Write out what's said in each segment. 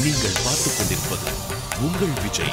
நீங்கள் பார்த்துக் கொண்டிருப்பது உங்கள் Vijay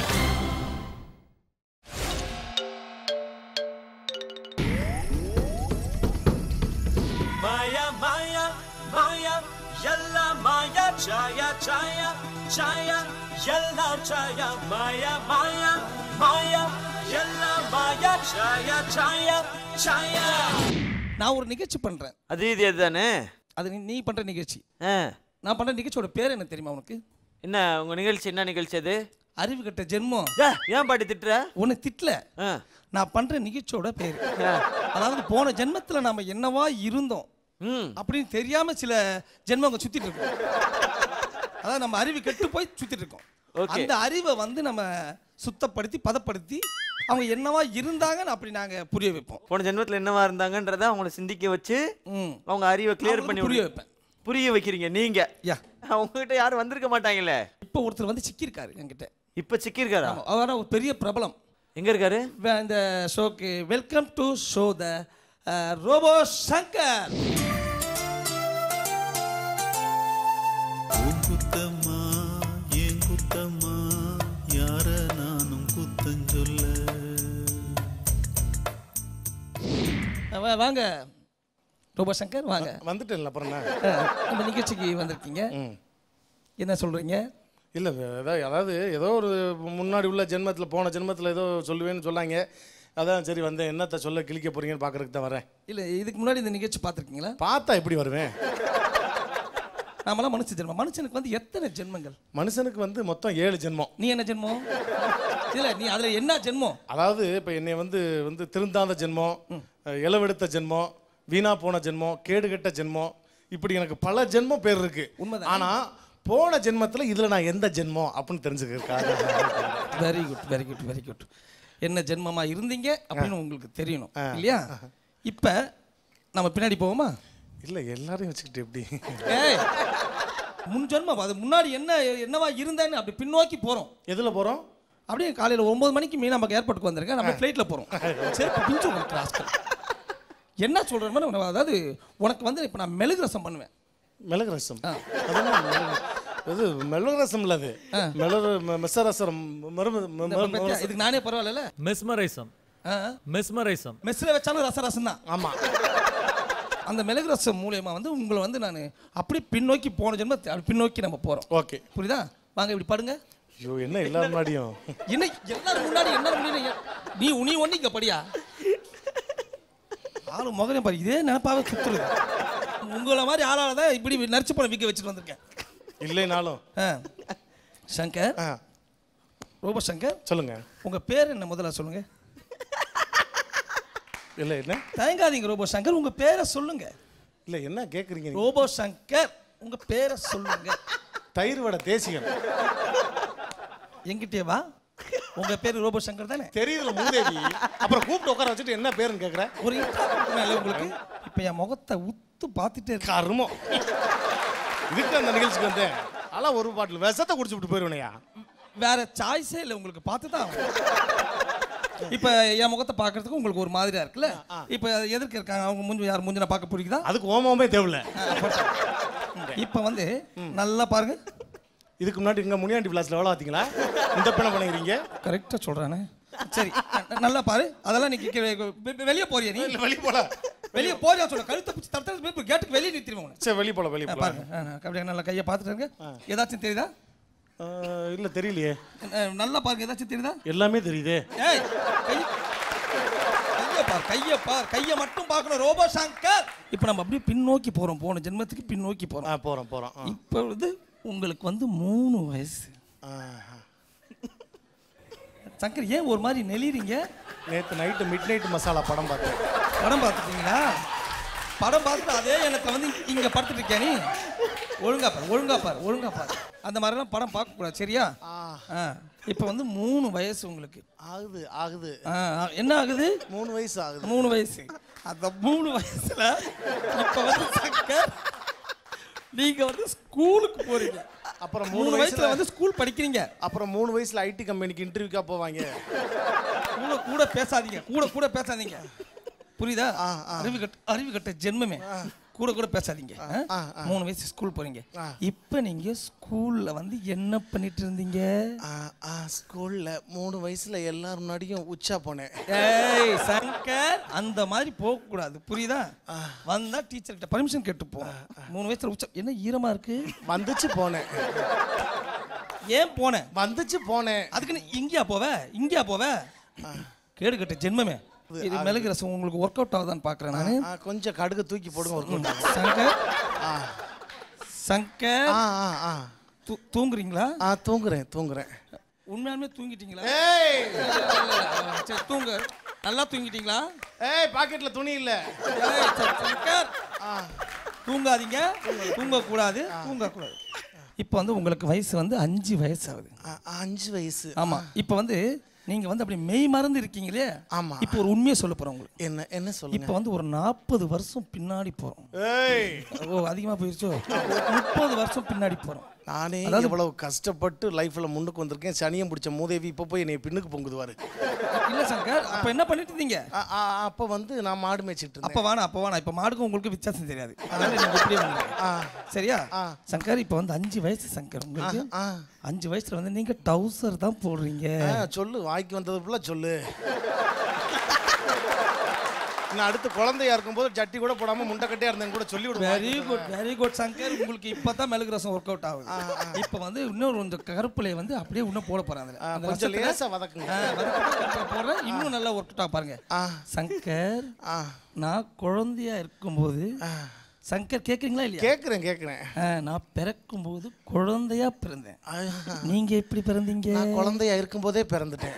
Maya, Maya, Maya, Yalla Maya, Chaya, Chaya, Chaya, Yalla Chaya, Maya, Maya, Maya, Yalla Maya, Chaya, Chaya, Chaya. நான் ஒரு நிகழ்ச்சி பண்றேன் அது இது தானே அது நீ நீ பண்ற நிகழ்ச்சி ஆ நான் பண்ற நிகழ்ச்சியோட பேர் என்ன தெரியுமா உனக்கு என்ன உங்க நிகழ்ச்சி என்ன நிகழ்ச்சி அது அறிவு கட்ட ஜென்மம் ஏ, ஏன் பாட்டி திட்டுற உன்னை திட்டல ஆ நான் பண்ற நிகழ்ச்சியோட பேர் ஆ. அதாவது போன ஜென்மத்துல நாம என்னவா இருந்தோம் ம் அப்படின்னு தெரியாம சில ஜென்மங்க சுத்திட்டு இருக்கோம் அதாவது நம்ம அறிவு கெட்டு போய் சுத்திட்டு இருக்கோம் Okay. அந்த அறிவை வந்து நம்ம சுத்தப்படுத்தி பதப்படுத்தி அவங்க என்னவா இருந்தாங்கன்னு அப்படி நாங்க புரிய வைப்போம் போன ஜென்மத்தில் என்னவா இருந்தாங்கன்றத அவங்கள சிந்திக்க வச்சு ம் அவங்க அறிவை கிளியர் அவங்களுக்கு பண்ணி புரிய விடு- வைப்பேன் புரிய வைக்கிறீங்க நீங்க யா உங்ககிட்ட யாரும் வந்திருக்க மாட்டாங்களே இப்போ ஒருத்தர் வந்து சிக்கியிருக்காரு என்கிட்ட இப்ப சிக்கியிருக்காரா ஆமா, அவர் ஒரு பெரிய பிரபலம் எங்க இருக்காரு வே- இந்த ஷோக்கு welcome to show the Robo Shankar உன் குத்தம்மா ஏன் குத்தம்மா யார நானும் குத்தஞ்சொல்ல அஹ் வா- வாங்க ரோபோ சங்கர் வாங்க வந்துட்டேன்ல அப்புறம் என்ன அஹ், நம்ம நிகழ்ச்சிக்கு வந்திருக்கீங்க என்ன சொல்றீங்க இல்லை ஏதாவது அதாவது ஏதோ ஒரு முன்னாடி உள்ள ஜென்மத்தில் போன ஜென்மத்தில் ஏதோ சொல்லுவேன்னு சொன்னாங்க அதான் சரி வந்தேன் என்னத்தை சொல்ல கிழிக்க போறீங்கன்னு பார்க்கறதுக்கு தான் வரேன் இல்ல இதுக்கு முன்னாடி இந்த நிகழ்ச்சி பார்த்துருக்கீங்களா பார்த்தா எப்படி வருவேன் நாமெல்லாம் மனுஷ ஜென்மம் மனுஷனுக்கு வந்து எத்தனை ஜென்மங்கள் மனுஷனுக்கு வந்து மொத்தம் ஏழு ஜென்மம் நீ என்ன ஜென்மம் இல்ல நீ அதுல என்ன ஜென்மம் அதாவது இப்போ என்னை வந்து வந்து திருந்தாத ஜென்மம் இளவெடுத்த ஜென்மம் வீணா போன ஜென்மம் கேடுகெட்ட ஜென்மம் இப்படி எனக்கு பல ஜென்மம் பேர் இருக்கு உண்மைதான். ஆனா போன ஜென்மத்தில் இதில் நான் எந்த ஜென்மம் அப்படின்னு தெரிஞ்சுக்கிறதுக்காக very good very good very good என்ன ஜென்மமா இருந்தீங்க அப்படின்னு உங்களுக்கு தெரியணும் இல்லையா இப்ப நம்ம பின்னாடி போவோமா இல்லை எல்லாரையும் வச்சுக்கிட்டு எப்படி ஏய் முன் ஜென்மம் அது முன்னாடி என்ன என்னவா இருந்தேன்னு அப்படி பின்னோக்கி போறோம் எதில் போகிறோம் அப்படியே காலையில் ஒன்பது மணிக்கு மீன் நமக்கு ஏர்போர்ட்டுக்கு வந்திருக்கேன் நம்ம ஃப்ளைட்டில் போகிறோம் சரி பிஞ்சு உனக்கு ராஸ்கல் என்ன சொல்கிறேன் அதாவது உனக்கு வந்து இப்போ நான் மெழுகு ரசம் பண்ணுவேன் மிளகு ரசம் ஆ. அது என்ன மிளகு? இது மிளகு ரசம் இல்ல அது மிளகு ம- மெச ரசம் மரும ம- இந்த ம- பத்தியா, இதுக்கு நானே பரவாயில்ல மெஸ்மரைசம் மெஸ்மரைசம் மெஸ்ஸில் வச்சாலும் ரச ரசம் தான் ஆமா அந்த மிளகு ரசம் மூலியமா வந்து உங்களை வந்து நான் அப்படி பின்னோக்கி போன ஜென்ம அப்படி பின்னோக்கி நம்ம போகிறோம் ஓகே புரியுதா வாங்க இப்படி படுங்க ஐயோ என்ன எல்லாரும் முன்னாடியும் என்ன எல்லாரும் முன்னாடி என்ன முன்னாடி நீ உனி ஒண்ணு இங்க படியா ஆளு முகனே பாரு இதே நினைப்பாவே சுத்துறது உங்களை மாதிரி ஆளால தான் இப்படி நரிச்சு பணம் விற்க வச்சுட்டு வந்திருக்கேன் இல்லைனாலும் ஆ. சங்கர் ஆ ரோபோ சங்கர் சொல்லுங்க உங்க பேர் என்ன முதல்ல சொல்லுங்க இல்ல என்ன தயங்காதீங்க ரோபோ சங்கர் உங்க பேரை சொல்லுங்க இல்ல என்ன கேக்குறீங்க நீங்க? ரோபோ சங்கர் உங்க பேரை சொல்லுங்க தயிர் வடை தேசியம் எங்கிட்டே வா உங்க பேர் ரோபோ சங்கர் தானே தெரியுதுல மூதேவி அப்புறம் கூப்பிட்டு உட்கார வச்சுட்டு என்ன பேருன்னு கேக்குற ஒரு intro கொடுக்கணும்ல உங்களுக்கு இப்போ என் முகத்தை உத்து பார்த்துட்டே இருக்க கருமம் இதுக்கு அந்த நிகழ்ச்சிக்கு வந்தேன் ஆனா ஒரு பாட்டில் விஷத்தை குடிச்சு விட்டு போயிருவனையா வேற சாய்ஸே இல்லை உங்களுக்கு பார்த்து தான் இப்போ என் முகத்தை பார்க்கறதுக்கு உங்களுக்கு ஒரு மாதிரியா இருக்குல்ல இப்போ எதிர்க்க இருக்காங்க அவங்க மூஞ்சி யார் மூஞ்சி நான் பார்க்க பிடிக்குதா அதுக்கு ஓமாவே தேவையில்ல இப்போ வந்து நல்லா பாருங்க இதுக்கு முன்னாடி இங்க முனியாண்டி விளாஸ்ல வேலை பார்த்தீங்களா இந்த பிணை பண்ணுறீங்க கரெக்டாக சொல்றானே சரி ந- நல்லா பாரு அதெல்லாம் நீ வெளியே போறியா நீ இல்ல வெளிய போல வெளியே போறியா சொல்ல கழுத்தை பிடிச்சி தடுத்து கேட்டுக்கு வெளியே நிறுத்திடுவோம் உன்னை. சரி வெளிய போல வெளிய ஆ, போல பாருங்க ஆ, ஆ, அப்படியே நல்லா கையை பார்த்துட்டு ஏதாச்சும் தெரியுதா ஆ, இல்ல தெரியலையே ஆ, நல்லா பாருங்க ஏதாச்சும் தெரியுதா எல்லாமே தெரியுதே ஏய் கை கையை பார் கையை பார் கையை மட்டும் பார்க்கணும் ரோபோ சங்கர் இப்போ நம்ம அப்படியே பின்னோக்கி போறோம் போன ஜென்மத்துக்கு பின்னோக்கி ஆ போறோம் போறோம் போறோம் ஆ. இப்போ வந்து உங்களுக்கு வந்து மூணு வயசு ஆ. சங்கர் ஏன் ஒரு மாதிரி நெளிறீங்க நேத்து நைட்டு மிட் நைட் மசாலா படம் பார்த்தேன் படம் பார்த்துட்டீங்களா படம் பார்த்துட்டு அதே எனக்கு வந்து இங்க படுத்துட்டு இருக்கியா நீ ஒழுங்கா பாரு ஒழுங்கா பாரு ஒழுங்கா பாரு அந்த மாதிரிலாம் படம் பார்க்க கூடாது சரியா ஆ இப்போ வந்து மூணு வயசு உங்களுக்கு ஆகுது ஆகுது ஆ, ஆ, என்ன ஆகுது மூணு வயசு ஆகுது மூணு வயசு அந்த மூணு வயசுல இப்ப வந்து சங்கர் நீங்க வந்து ஸ்கூலுக்கு போறீங்க அப்புறம் மூணு மூணு வயசுல வயசுல வந்து ஸ்கூல் படிக்கிறீங்க அப்புறம் மூணு வயசுல ஐடி கம்பெனிக்கு இன்டர்வியூக்கா போவாங்க கூட கூட பேசாதீங்க கூட கூட பேசாதீங்க புரியுதா அறிவு கட்ட அறிவு கட்ட ஜென்மமே கூட கூட பேசாதீங்க ஆ? ஆ, ஆ. மூணு வயசு ஸ்கூல் போறீங்க ஆ. இப்போ நீங்க ஸ்கூல்ல வந்து என்ன பண்ணிட்டு இருந்தீங்க ஆ, ஆ, ஸ்கூல்ல மூணு வயசுல எல்லாரும் முன்னாடியும் உச்சா போனேன் ஏய் சங்கர் அந்த மாதிரி போக கூடாது புரியுதா வந்தா டீச்சர் கிட்ட பர்மிஷன் கேட்டு போ மூணு வயசுல உச்ச என்ன ஈரமா இருக்கு வந்துச்சு போனேன் ஏன் போனேன் வந்துச்சு போனேன் அதுக்குன்னு இங்கேயா போவ இங்கேயா போவ கேடு கட்ட ஜென்மமே இது மிளகு ரசம் உங்களுக்கு ஒர்க் அவுட் ஆகுதான்னு பார்க்குறேன் நான் ஆ, கொஞ்சம் கடுகு தூக்கி போடுங்க ஒரு கொண்டா. சங்கர் ஆ சங்கர் ஆ ஆ ஆ தூ- தூங்குறீங்களா ஆ தூங்குறேன் தூங்குறேன் உண்மையாலுமே தூங்கிட்டீங்களா ஏய் சரி தூங்க நல்லா தூங்கிட்டீங்களா ஏய் பாக்கெட்ல துணி இல்ல ஏய், சரி, சங்கர் ஆ தூங்காதீங்க தூங்கக்கூடாது தூங்கக்கூடாது இப்போ வந்து உங்களுக்கு வயசு வந்து அஞ்சு வயசு ஆகுது ஆ, அஞ்சு வயசு ஆமா இப்போ வந்து நீங்க வந்து அப்படி மெய் மறந்து இருக்கீங்களே ஆமா. இப்போ ஒரு உண்மையை சொல்ல போறேன் உங்களுக்கு என்ன என்ன சொல்லுங்க இப்போ வந்து ஒரு நாற்பது வருஷம் பின்னாடி போறோம் ஏய் ஓ அதிகமா போயிருச்சோ முப்பது வருஷம் பின்னாடி போறோம் நானே அதாவது- எவ்வளவு கஷ்டப்பட்டு லைஃப்ல முன்னுக்கு வந்திருக்கேன் சனியம் பிடிச்ச மூதேவி இப்ப போய் என்னை பின்னுக்கு பொங்குதுவாரு இல்ல சங்கர் அப்ப என்ன பண்ணிட்டு இருந்தீங்க ஆ, ஆ, அப்ப வந்து நான் மாடு மேய்ச்சிட்டு அப்ப இருந்தேன் வேணாம் அப்ப வேணாம் இப்ப மாடுக்கும் உங்களுக்கு வித்தியாசம் தெரியாது அதனால நீங்க இப்படியே வந்துருங்க. ஆ, சரியா ஆ. சங்கர் இப்ப வந்து அஞ்சு வயசு சங்கர் உங்களுக்கு ஆ. அஞ்சு வயசுல வந்து நீங்க டவுசர் தான் போடுறீங்க ஆ, சொல்லு வாய்க்கு வந்தது ஃபுல்லா சொல்லு நான் அடுத்து குழந்தையா இருக்கும்போது ஜட்டி கூட போடாம முண்டக்கட்டையா இருந்தேன்னு கூட சொல்லி விடுவேன் very good very good Shankar உங்களுக்கு இப்பதான் மெழுகு ரசம் ஒர்க் அவுட் ஆகுது இப்ப வந்து இன்னொரு இந்த கருப்புலைய வந்து அப்படியே இன்னும் போட போறேன் அதுல ஆ, அந்த கொஞ்சம் ரசத்துல- லேசா வதக்குங்க ஆ, வதக்கிட்டு கருப்புல போடுறேன் இன்னும் நல்லா ஒர்க் அவுட் பாருங்க ஆ சங்கர் ஆ நான் குழந்தையா இருக்கும்போது சங்கர் கேக்குறீங்களா இல்லையா கேக்குறேன் கேக்குறேன் ஆ, நான் பிறக்கும்போது குழந்தையா பிறந்தேன் ஆ, நீங்க எப்படி பிறந்தீங்க நான் குழந்தையா இருக்கும்போதே பிறந்துட்டேன்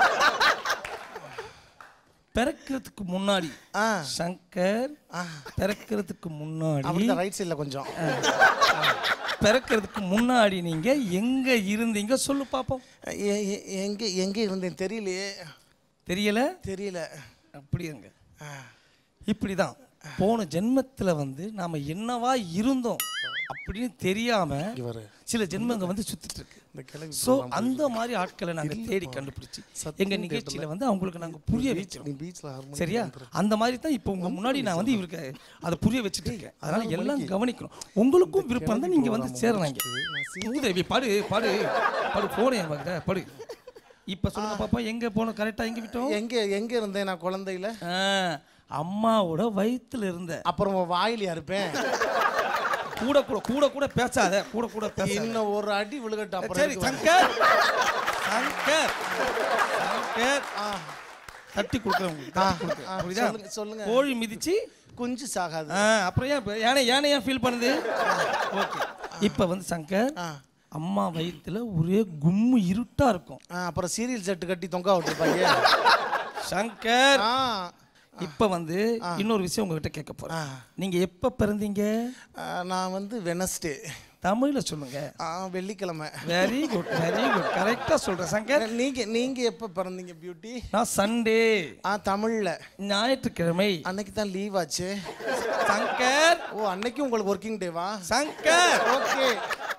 பிறக்கிறதுக்கு முன்னாடி ஆ சங்கர் ஆ. பிறக்கிறதுக்கு முன்னாடி அப்படிதான் ரைட் சைடுல கொஞ்சம் பிறக்கிறதுக்கு முன்னாடி நீங்க எங்க இருந்தீங்க சொல்லு பாப்போம் எ- எ- எங்க எங்க இருந்தேன் தெரியலையே தெரியல தெரியல அப்படி இருங்க ஆ. இப்படிதான் போன ஜென்மத்துல வந்து நாம என்னவா இருந்தோம் அப்படின்னு தெரியாம இவரு சில ஜென்மங்க வந்து சுத்திட்டு இருக்கு இந்த கிழவி சோ அந்த மாதிரி ஆட்களை நாங்க தேடி கண்டுபிடிச்சு சத்தியம் எங்க நிகழ்ச்சியில வந்து அவங்களுக்கு நாங்க புரிய நீ வைக்கிறோம் பீச்ல ஹார்மோனி சரியா அந்த மாதிரி தான் இப்போ உங்க முன்னாடி நான் வந்து இவருக்கு அதை புரிய வச்சுட்டு இருக்கேன் அதனால எல்லாம் கவனிக்கணும் உங்களுக்கும் விருப்பம் இருந்தா நீங்க வந்து சேரலாம் இங்க மூதேவி படு படு படு போனேன் என் படு இப்ப சொல்லுங்க பாப்பா எங்க போனோம் கரெக்டா எங்க விட்டோம் எங்க எங்க இருந்தேன் நான் குழந்தையில ஆ, அம்மாவோட வயித்துல இருந்த அப்புறம் வாயிலியா இருப்பேன் கூட கூட கூட கூட பேசாத கூட கூட பேசாத இன்னும் ஒரு அடி விழுகட்டும் அப்புறம் சரி எதுக்கு சங்கர் சங்கர் சங்கர் ஆ, தட்டி கொடுக்குறேன் உங்களுக்கு ஆ, தட்டி கொடுக்குறேன். ஆ, புரியுதா சொல்லுங்க, சொல்லுங்க. கோழி மிதிச்சு குஞ்சு சாகாது ஆ, அப்புறம் ஏன் இப்ப யானை யானை ஏன் ஃபீல் பண்ணுது ஓகே இப்போ வந்து சங்கர் ஆ. அம்மா வயித்துல ஒரே கும்மு இருட்டா இருக்கும் ஆ, அப்புறம் சீரியல் செட்டு கட்டி தொங்க விட்டுருப்பாங்க சங்கர் ஆ இப்போ வந்து இன்னொரு விஷயம் உங்ககிட்ட கேட்க போறேன் ஆ. நீங்க எப்ப பிறந்தீங்க ஆ, நான் வந்து வெனஸ்டே தமிழ்ல சொல்லுங்க ஆ வெள்ளிக்கிழமை வெரி குட் வெரி குட் கரெக்டா சொல்றேன் சங்கர் நீங்க நீங்க எப்ப பிறந்தீங்க பியூட்டி நான் சண்டே ஆ தமிழ்ல ஞாயிற்றுக்கிழமை அன்னைக்கு தான் லீவ் ஆச்சு சங்கர் ஓ அன்னைக்கு உங்களுக்கு ஒர்க்கிங் டேவா சங்கர் ஓகே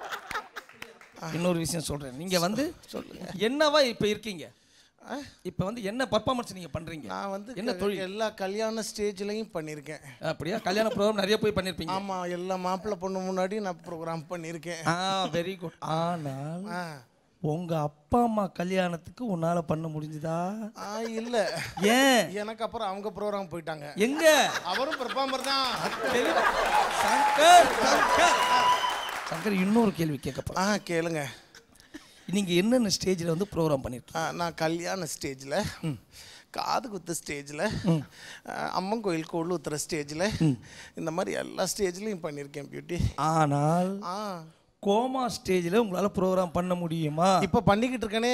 இன்னொரு விஷயம் சொல்றேன் நீங்க வந்து என்னவா இப்ப இருக்கீங்க இப்ப வந்து என்ன பர்ஃபார்மன்ஸ் நீங்க பண்றீங்க நான் வந்து என்ன க- தொழில் எல்லா கல்யாண ஸ்டேஜ்லயும் பண்ணியிருக்கேன் அப்படியா கல்யாண ப்ரோக்ராம் நிறைய போய் பண்ணிருப்பீங்க ஆமா எல்லா மாப்பிள்ளை பொண்ணு முன்னாடி நான் ப்ரோக்ராம் பண்ணியிருக்கேன் ஆ வெரி குட் ஆனால் ஆ உங்க அப்பா அம்மா கல்யாணத்துக்கு உன்னால பண்ண முடிஞ்சுதா ஆ இல்ல ஏன் எனக்கு அப்புறம் அவங்க ப்ரோக்ராம் போயிட்டாங்க எங்க அவரும் பெர்ஃபார்மர் தான் தெரியல. சங்கர் சங்கர் சங்கர் இன்னொரு கேள்வி கேட்க போறேன் ஆ கேளுங்க நீங்க என்னென்ன ஸ்டேஜ்ல வந்து ப்ரோக்ராம் பண்ணிருக்கீங்க ஆ, நான் கல்யாண ஸ்டேஜில் காது குத்து ஸ்டேஜில் அம்மன் கோயில் கொள்ளு ஊத்துற ஸ்டேஜில் இந்த மாதிரி எல்லா ஸ்டேஜ்லையும் பண்ணியிருக்கேன் பியூட்டி ஆனால் ஆ கோமா ஸ்டேஜ்ல உங்களால ப்ரோக்ராம் பண்ண முடியுமா இப்போ பண்ணிக்கிட்டு இருக்கனே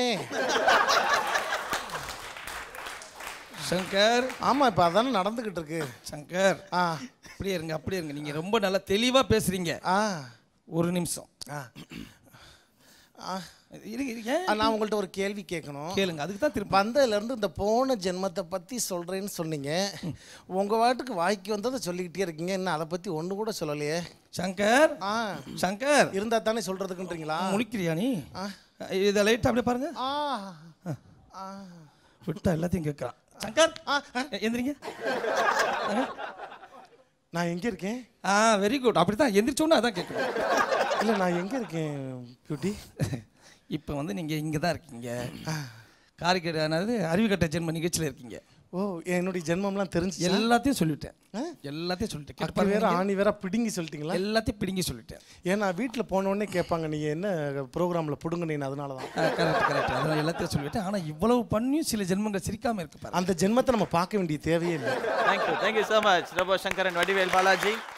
சங்கர் ஆமாம் இப்போ அதானே நடந்துக்கிட்டு இருக்கு சங்கர் ஆ அப்படியே இருங்க அப்படியே இருங்க நீங்க ரொம்ப நல்லா தெளிவா பேசுறீங்க ஆ ஒரு நிமிஷம் ஆ ஆ இருங்க இருங்க ஆ, நான் உங்கள்கிட்ட ஒரு கேள்வி கேட்கணும் கேளுங்க அதுக்கு தான் திரும்ப வந்ததுலேருந்து இந்த போன ஜென்மத்தை பற்றி சொல்கிறேன்னு சொன்னீங்க உங்கள் வாட்டுக்கு வாய்க்கு வந்ததை சொல்லிக்கிட்டே இருக்கீங்க இன்னும் அதை பற்றி ஒன்று கூட சொல்லலையே சங்கர் ஆ சங்கர் இருந்தா தானே சொல்கிறதுக்குன்றீங்களா முழிக்கிறியா நீ இதை லைட்டா அப்படியே பாருங்க ஆ ஆ விட்டா எல்லாத்தையும் கேட்கறான் சங்கர் ஆ, ஆ. எ- எந்திரிங்க நான் எங்கே இருக்கேன் ஆ வெரி குட் அப்படி தான் எந்திரிச்சோன்னு அதான் கேட்கணும் இல்லை நான் எங்கே இருக்கேன் பியூட்டி இப்போ வந்து நீங்கள் இங்கே தான் இருக்கீங்க காரிக்கடை அதாவது அறிவுக்கட்ட ஜென்ம நிகழ்ச்சியில் இருக்கீங்க ஓ என்னுடைய ஜென்மம்லாம் தெரிஞ்சு எல்லாத்தையும் சொல்லிட்டேன் எல்லாத்தையும் சொல்லிட்டேன் கேட்டு அக்கா வேற பாருங்க. ஆணி வேற பிடுங்கி சொல்லிட்டீங்களா எல்லாத்தையும் பிடுங்கி சொல்லிட்டேன் ஏன்னா வீட்டில் போன உடனே கேட்பாங்க நீங்கள் என்ன ப்ரோக்ராமில் பிடுங்குனீங்க அதனால தான் கரெக்ட் கரெக்ட் அதெல்லாம் எல்லாத்தையும் சொல்லிட்டேன் ஆனால் இவ்வளவு பண்ணியும் சில ஜென்மங்கள் சிரிக்காம இருக்கு பாருங்க அந்த ஜென்மத்தை நம்ம பார்க்க வேண்டிய தேவையே இல்லை தேங்க்யூ தேங்க்யூ ஸோ மச் ரொம்ப சங்கரன் வடிவேல் பாலாஜி